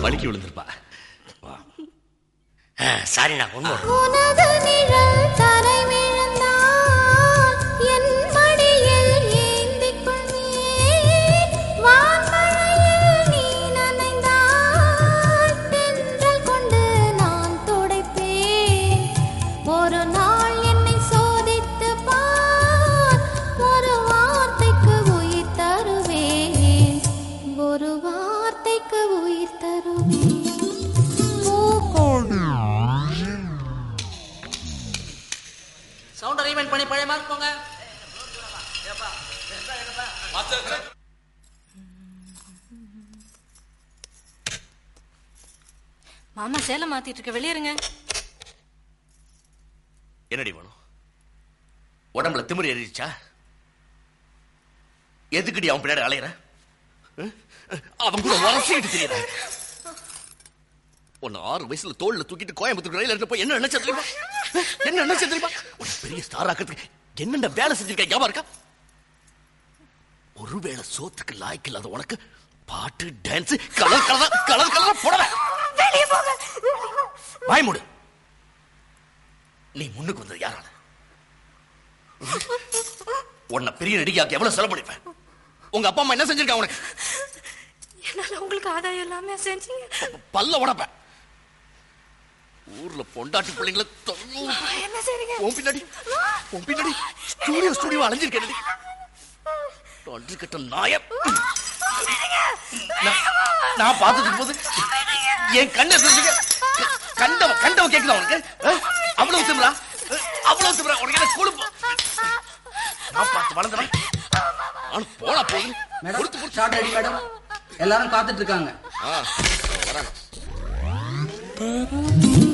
வழுக்கி விழுந்திருப்பா சாரிண்ணா உண்மை உனது நிழல் தரை விழுந்தால் என் மடியில் ஏந்திக் கொள்வேன். வான்மழையில் நீ நனைந்தால் தென்றல் கொண்டு நான் துடைப்பேன். ஒரு நாள் என்னை சோதித்துப் பார். ஒரு வார்த்தைக்கு உயிர் தருவேன் ஒரு வார்த்தைக்கு உயிர் தருவேன் சவுண்ட் அரேஞ்ச்மெண்ட் பண்ணி பழைய மாதிரி போங்க மாமா சேலை மாத்திட்டு இருக்க வெளியேறுங்க என்னடி வேணும் உடம்புல திமிரு ஏறிடுச்சா எதுக்குடி அவன் பின்னாடி அலையிற அஹ்? அவன் கூட உரசிக்கிட்டு தெரியற உன்னை ஆறு வயசுல தோல்ல தூக்கிட்டு கோயம்புத்தூர் ரயில் எடுத்து போய் என்ன நினைச்ச தெரியுமா அஹ்? என்ன நினைச்ச தெரியுமா ஒரு பெரிய ஸ்டார் ஆக்கிறதுக்கு என்னென்ன வேலை செஞ்சிருக்க ஞாபகம் இருக்கா ஒருவேளை சோத்துக்கு லாய்க்கு இல்லாத உனக்கு பாட்டு dance colour colour colour colour போடல வாய் மூடு நீ முன்னுக்கு வந்தது யாரால உன்னை பெரிய நடிகையாக்கு எவ்வளவு செலவு பண்ணிருப்பேன் உங்க அப்பா அம்மா என்ன செஞ்சிருக்காங்க உனக்கு என்னால உங்களுக்கு ஆதாயம் எல்லாமே செஞ்சீங்க பல்ல உடப்பேன் ஊர்ல பொண்டாட்டி பிள்ளைங்கள என்ன செய்றீங்க உன் பின்னாடி உன் பின்னாடி ஸ்டூடியோ ஸ்டூடியோ அலைஞ்சிருக்கேன் தொன்று கட்ட நாயம் நான்- நான் பார்த்துட்டு போது என் கண்ணை தெரிஞ்சுக்க கண்டவ கண்டவ கேக்குதா உனக்கு அஹ்? அவ்வளவு திமிரா அஹ்? அவ்வளவு திமிரா உனக்கு என்ன கொழுப்பு நான் பார்த்து வளர்ந்தவன் நான் போனா போகுது மேடம் ஷார்ட் ரெடி மேடம் எல்லாரும் காத்துட்டு இருக்காங்க ஆ, வராங்க